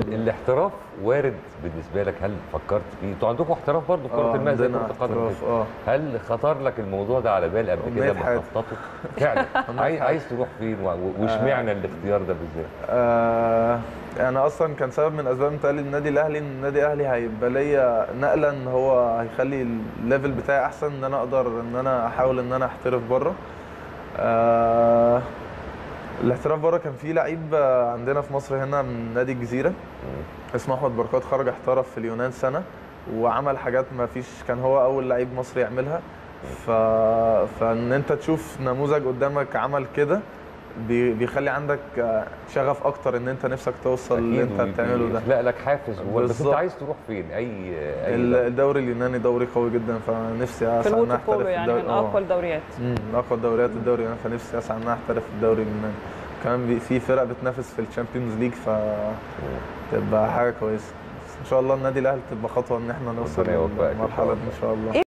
الله. الاحتراف وارد بالنسبه لك هل فكرت فيه انتوا عندكم احتراف برضه في كره آه، الماء زي عندنا كره القدم احتراف، كده. اه هل خطر لك الموضوع ده على بال قبل كده أمنية لما حياتي. تخططه فعلا عايز حياتي. عايز تروح فين و- و- واشمعنى الاختيار ده بالذات آه، انا اصلا كان سبب من اسباب انتقالي للنادي الاهلي ان النادي الاهلي هيبقى ليا نقله ان هو هيخلي الليفل بتاعي احسن ان انا اقدر ان انا احاول ان انا احترف بره آه الاحتراف بره كان في لعيب آه، عندنا في مصر هنا من نادي الجزيره اسمه احمد بركات خرج احترف في اليونان سنه وعمل حاجات ما فيش كان هو اول لعيب مصري يعملها ف... فان انت تشوف نموذج قدامك عمل كده بي- بيخلي عندك آه، شغف اكتر ان انت نفسك توصل اللي أكيد انت بتعمله ده ويخلق لك حافز جوه بس انت بالظبط. عايز تروح فين اي اي ال- دولة. الدوري اليوناني دوري قوي جدا فنفسي في اسعى ان الووتر احترف بولو في يعني الدوري من آه. اقوى الدوريات مم، من اقوى الدوريات الدوري اليوناني فنفسي اسعى ان انا احترف في الدوري اليوناني كمان بي- في فرق بتنافس في الشامبيونز ليج فتبقى حاجه كويسه بس ان شاء الله النادي الاهلي تبقى خطوه ان احنا نوصل ربنا يوفقك إن شاء للمرحله دي الله. ان شاء الله